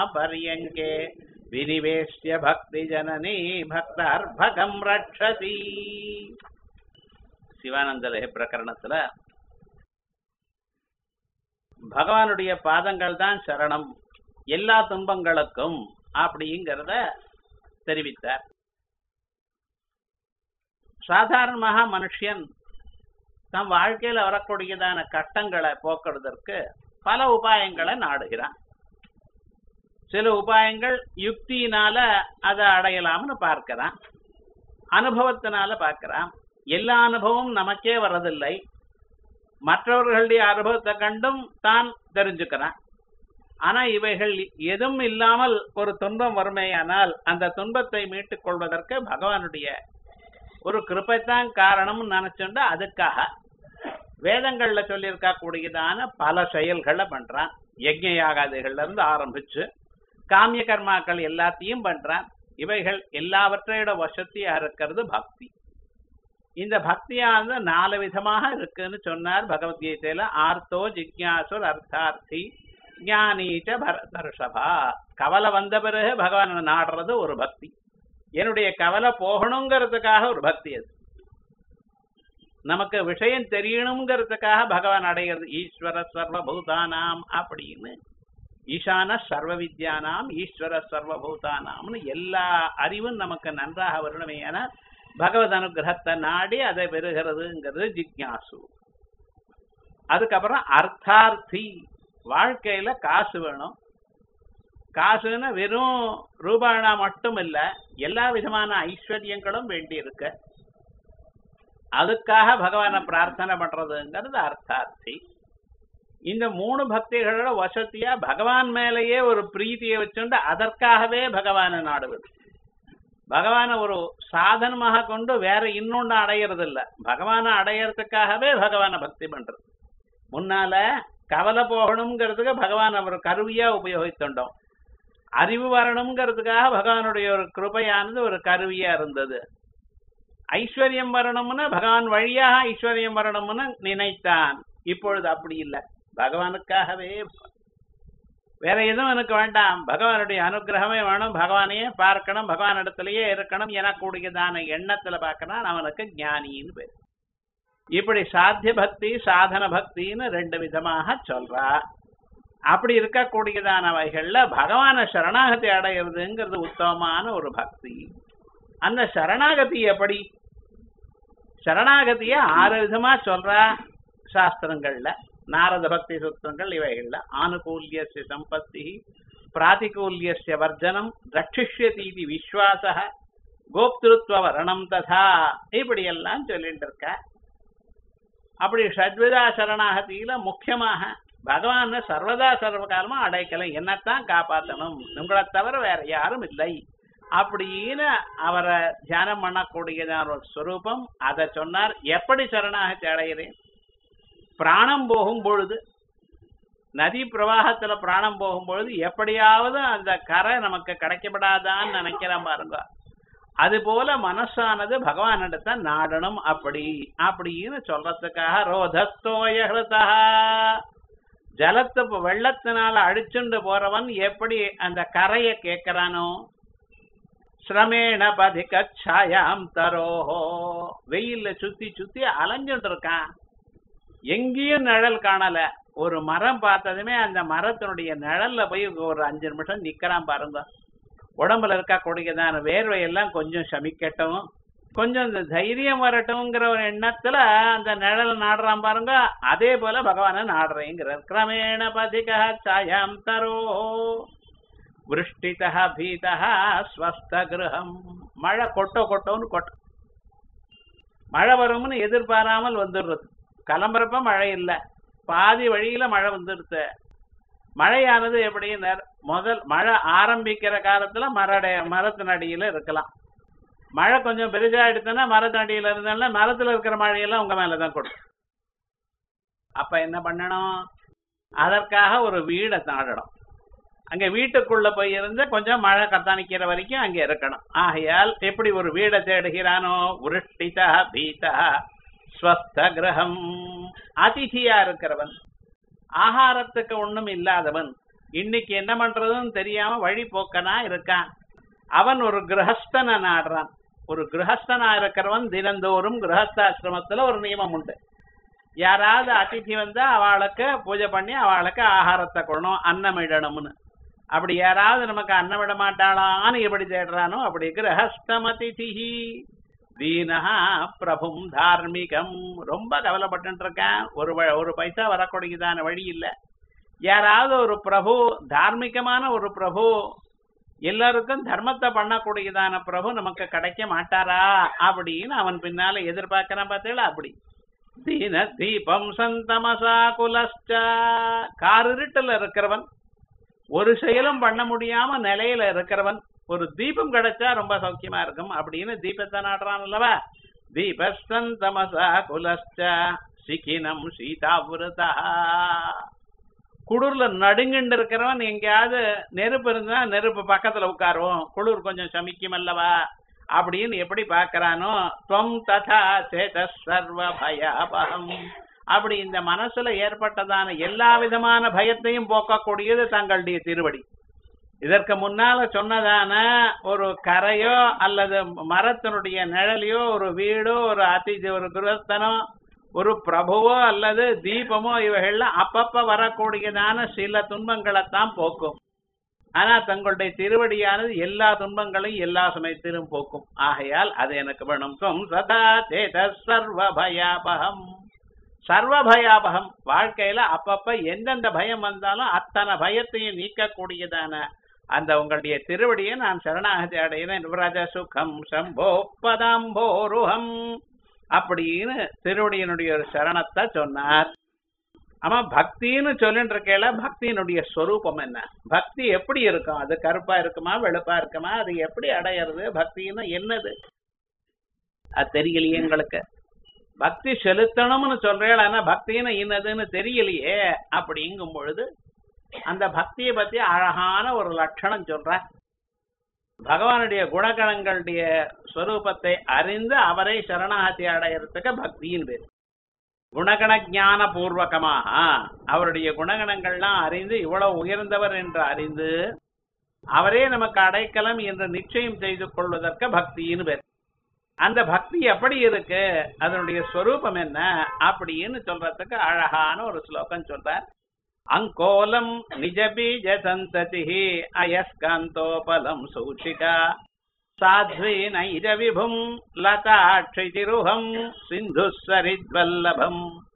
பரியங்கே வினிவேஷ்ய பக்தி ஜனனி பக்தார்பகம் ரட்சதி சிவானந்தலய பிரகரணத்துல பகவானுடைய பாதங்கள் தான் சரணம் எல்லா துன்பங்களுக்கும் அப்படிங்கிறத தெரிவித்தார் சாதாரணமாக மனுஷன் தம் வாழ்க்கையில வரக்கூடியதான கஷ்டங்களை போக்குறதற்கு பல உபாயங்களை நாடுகிறான் சில உபாயங்கள் யுக்தியினால அதை அடையலாம்னு பார்க்கிறான் அனுபவத்தினால பார்க்கிறான் எல்லா அனுபவமும் நமக்கே வரதில்லை மற்றவர்களுடைய அனுபவத்தை கண்டும் தான் தெரிஞ்சுக்கிறான் ஆனா இவைகள் எதுவும் இல்லாமல் ஒரு துன்பம் வறுமையானால் அந்த துன்பத்தை மீட்டுக் கொள்வதற்கு பகவானுடைய ஒரு கிருப்பைத்தான் காரணம் நினைச்சுண்டு அதுக்காக வேதங்கள்ல சொல்லியிருக்க கூடியதான பல செயல்களை பண்றான் யஜ்ஞ யாகாதிகள்ல இருந்து ஆரம்பிச்சு காமிய கர்மாக்கள் எல்லாத்தையும் பண்றான் இவைகள் எல்லாவற்றையோட வசத்தியா இருக்கிறது பக்தி இந்த பக்தியானது நாலு விதமாக இருக்குன்னு சொன்னார் பகவத்கீதையில ஆர்த்தோ ஜிக்யாசுர் அர்த்தார்த்தி ஞானீச்ச பரதர்ஷபா கவலை வந்த பிறகு பகவானை நாடுறது ஒரு பக்தி என்னுடைய கவலை போகணுங்கிறதுக்காக ஒரு பக்தி அது நமக்கு விஷயம் தெரியணுங்கிறதுக்காக பகவான் அடைகிறது ஈஸ்வர சர்வபூதானாம் அப்படின்னு ஈசான சர்வ வித்யானாம் ஈஸ்வர சர்வபூதானாம்னு எல்லா அறிவும் நமக்கு நன்றாக வரணுமே என பகவத் அனுகிரகத்தை நாடி அதை பெறுகிறதுங்கிறது ஜிக்யாசு அதுக்கப்புறம் அர்த்தார்த்தி வாழ்க்கையில காசு வேணும் காசுன்னு வெறும் ரூபானா மட்டும் இல்ல எல்லா விதமான ஐஸ்வர்யங்களும் வேண்டி இருக்கு அதுக்காக பகவானை பிரார்த்தனை பண்றதுங்கிறது அர்த்தார்த்தி இந்த மூணு பக்திகளோட வசதியா பகவான் மேலேயே ஒரு பிரீத்தியை வச்சுண்டு அதற்காகவே பகவானை நாடுவது பகவானை ஒரு சாதனமாக கொண்டு வேற இன்னொன்னு அடையிறது இல்ல பகவானை அடையறதுக்காகவே பகவானை பக்தி பண்றது முன்னால கவலை போகணுங்கிறதுக்கு பகவான் அவர் கருவியா உபயோகித்துட்டோம் அறிவு வரணுங்கிறதுக்காக பகவானுடைய ஒரு கிருபையானது ஒரு கருவியா இருந்தது ஐஸ்வர்யம் வரணும்னு பகவான் வழியாக ஐஸ்வர்யம் வரணும்னு நினைத்தான் இப்பொழுது அப்படி இல்லை பகவானுக்காகவே வேற எதுவும் எனக்கு வேண்டாம் பகவானுடைய அனுகிரகமே வேணும் பகவானையே பார்க்கணும் பகவான் இடத்துலயே இருக்கணும் எனக்கூடியதான எண்ணத்துல பார்க்கணும் அவனுக்கு ஞானின்னு பேர் இப்படி சாத்திய பக்தி சாதன பக்தின்னு ரெண்டு விதமாக சொல்றா அப்படி இருக்கக்கூடியதானவைகள்ல பகவான சரணாகதி அடையிறதுங்கிறது உத்தமமான ஒரு பக்தி அந்த சரணாகதி எப்படி சரணாகதிய ஆறு விதமா சொல்றா சாஸ்திரங்கள்ல நாரத பக்தி சுத்தங்கள் இவைகள்ல ஆனுகூல்யஸ்ய சம்பத்தி பிராதிகூல்யஸ்ய வர்ஜனம் ரட்சிஷ்யதீதி விஸ்வாச கோப்திருத்துவ வரணம் ததா இப்படி எல்லாம் சொல்லிட்டு இருக்க அப்படி ஷட்விதா சரணாகதியில முக்கியமாக பகவான சர்வதா சர்வகாலமா அடைக்கலாம் என்னத்தான் காப்பாற்றணும் உங்களை தவிர வேற யாரும் இல்லை அப்படின்னு அவரை தியானம் பண்ணக்கூடியதான ஒரு ஸ்வரூபம் அதை சொன்னார் எப்படி சரணாகதி அடைகிறேன் பிராணம் போகும் பொழுது நதி பிரவாகத்துல பிராணம் போகும் பொழுது எப்படியாவது அந்த கரை நமக்கு கிடைக்கப்படாதான்னு நினைக்கிறேன் பாருங்க அது போல மனசானது பகவானிடத்த நாடணும் அப்படி அப்படின்னு சொல்றதுக்காக ரோதஸ்தோய ஹிருதா ஜலத்தை வெள்ளத்தினால அடிச்சுண்டு போறவன் எப்படி அந்த கரையை கேட்கிறானோ சிரமேண பதிக சாயாம் தரோஹோ வெயில்ல சுத்தி சுத்தி அலைஞ்சுட்டு இருக்கான் எங்கேயும் நிழல் காணல ஒரு மரம் பார்த்ததுமே அந்த மரத்தினுடைய நிழல்ல போய் ஒரு அஞ்சு நிமிஷம் நிக்கிறான் பாருங்க உடம்புல இருக்க கூடியதான வேர்வை எல்லாம் கொஞ்சம் சமிக்கட்டும் கொஞ்சம் இந்த தைரியம் வரட்டும்ங்கிற ஒரு எண்ணத்துல அந்த நிழல் நாடுறான் பாருங்க அதே போல பகவான நாடுறேங்கிறார் கிரமேண பதிக சாயாம் தரோ விருஷ்டிதா பீதா ஸ்வஸ்த கிரகம் மழை கொட்டோ கொட்டோன்னு கொட்டும் மழை வரும்னு எதிர்பாராமல் வந்துடுறது கிளம்புறப்ப மழை இல்லை பாதி வழியில மழை வந்துடுது மழையானது எப்படின்னு முதல் மழை ஆரம்பிக்கிற காலத்துல மரடைய மரத்தினடியில இருக்கலாம் மழை கொஞ்சம் பெருசாயிடுச்சுன்னா மரத்தடியில இருந்தால மரத்துல இருக்கிற மழையெல்லாம் உங்க மேலதான் கொடுக்கும் அப்ப என்ன பண்ணணும் அதற்காக ஒரு வீடை தாடணும் அங்க வீட்டுக்குள்ள போய் இருந்து கொஞ்சம் மழை கத்தானிக்கிற வரைக்கும் அங்க இருக்கணும் ஆகையால் எப்படி ஒரு வீடை தேடுகிறானோ உருஷ்டிதா பீதா ஸ்வஸ்த கிரகம் அதிதியா இருக்கிறவன் ஆகாரத்துக்கு ஒண்ணும் இல்லாதவன் இன்னைக்கு என்ன பண்றதுன்னு தெரியாம வழி போக்கனா இருக்கான் அவன் ஒரு கிரகஸ்தனை நாடுறான் ஒரு கிரகஸ்தனா இருக்கிறவன் தினந்தோறும் கிரகஸ்தாசிரமத்துல ஒரு நியமம் உண்டு யாராவது அதிதி வந்தா அவளுக்கு பூஜை பண்ணி அவளுக்கு ஆகாரத்தை கொள்ளணும் அன்னமிடணும்னு அப்படி யாராவது நமக்கு அன்னமிட மாட்டாளான்னு எப்படி தேடுறானோ அப்படி கிரகஸ்தமதிதிஹி தீனஹா பிரபும் தார்மிகம் ரொம்ப கவலைப்பட்டு இருக்கேன் ஒரு வ- ஒரு பைசா வரக்கூடியதான வழி இல்ல யாராவது ஒரு பிரபு தார்மிகமான ஒரு பிரபு எல்லாருக்கும் தர்மத்தை பண்ணக்கூடியதான பிரபு நமக்கு கிடைக்க மாட்டாரா அப்படின்னு அவன் பின்னால எதிர்பார்க்கிறான் பார்த்தீங்களா அப்படி தீன தீபம் சந்தமசா குலஸ்டா காரிருட்டுல இருக்கிறவன் ஒரு செயலும் பண்ண முடியாம நிலையில இருக்கிறவன் ஒரு தீபம் கிடைச்சா ரொம்ப சௌக்கியமா இருக்கும் அப்படின்னு தீபத்தை நாடுறான் அல்லவா தீபஸ்தந்தமசா குலஸ்ட சிக்கினம் சீதாபுரதா குளிர்ல நடுங்கிண்டு இருக்கிறவன் எங்கேயாவது நெருப்பு இருந்தா நெருப்பு பக்கத்துல உட்காருவோம் குளிர் கொஞ்சம் சமிக்கும் அல்லவா அப்படின்னு எப்படி பார்க்கறானோ துவம் ததா சேத சர்வ பயாபகம் அப்படி இந்த மனசுல ஏற்பட்டதான எல்லா விதமான பயத்தையும் போக்கக்கூடியது தங்களுடைய திருவடி இதற்கு முன்னால சொன்னதான ஒரு கரையோ அல்லது மரத்தினுடைய நிழலையோ ஒரு வீடோ ஒரு அதிதி ஒரு கிரஸ்தனோ ஒரு பிரபுவோ அல்லது தீபமோ இவைகள்லாம் அப்பப்ப வரக்கூடியதான சில துன்பங்களைத்தான் போக்கும் ஆனா தங்களுடைய திருவடியானது எல்லா துன்பங்களையும் எல்லா சமயத்திலும் போக்கும் ஆகையால் அது எனக்கு வேணும் துவம் சதா சேத சர்வ பயாபகம் சர்வ பயாபகம் வாழ்க்கையில அப்பப்ப எந்தெந்த பயம் வந்தாலும் அத்தனை பயத்தையும் நீக்கக்கூடியதான அந்த உங்களுடைய திருவடியை நான் சரணாகதி அடைகிறேன் விரஜ சுகம் சம்போ பதாம்போருகம் அப்படின்னு திருவடியினுடைய ஒரு சரணத்தை சொன்னார் ஆமா பக்தின்னு சொல்லிட்டு இருக்கையில பக்தியினுடைய ஸ்வரூபம் என்ன பக்தி எப்படி இருக்கும் அது கருப்பா இருக்குமா வெளுப்பா இருக்குமா அது எப்படி அடையிறது பக்தின்னு என்னது அது தெரியலையே எங்களுக்கு பக்தி செலுத்தணும்னு சொல்றேன் ஆனா பக்தின்னு இன்னதுன்னு தெரியலையே அப்படிங்கும் பொழுது அந்த பக்தியை பத்தி அழகான ஒரு லட்சணம் சொல்ற பகவானுடைய குணகணங்களுடைய ஸ்வரூபத்தை அறிந்து அவரை சரணாகதி அடையறதுக்கு பக்தியின் பேர் குணகண ஞான பூர்வகமாக அவருடைய குணகணங்கள்லாம் அறிந்து இவ்வளவு உயர்ந்தவர் என்று அறிந்து அவரே நமக்கு அடைக்கலம் என்று நிச்சயம் செய்து கொள்வதற்கு பக்தின்னு பேர் அந்த பக்தி எப்படி இருக்கு அதனுடைய ஸ்வரூபம் என்ன அப்படின்னு சொல்றதுக்கு அழகான ஒரு ஸ்லோகம் சொல்றார் அங்கோலம் நிஜ பீஜ சந்ததி அயஸ்காந்தோபலம் சூச்சிகா சாத்வி நைஜ விபும் லதாட்சிருஹம் சிந்து சரித்வல்லபம்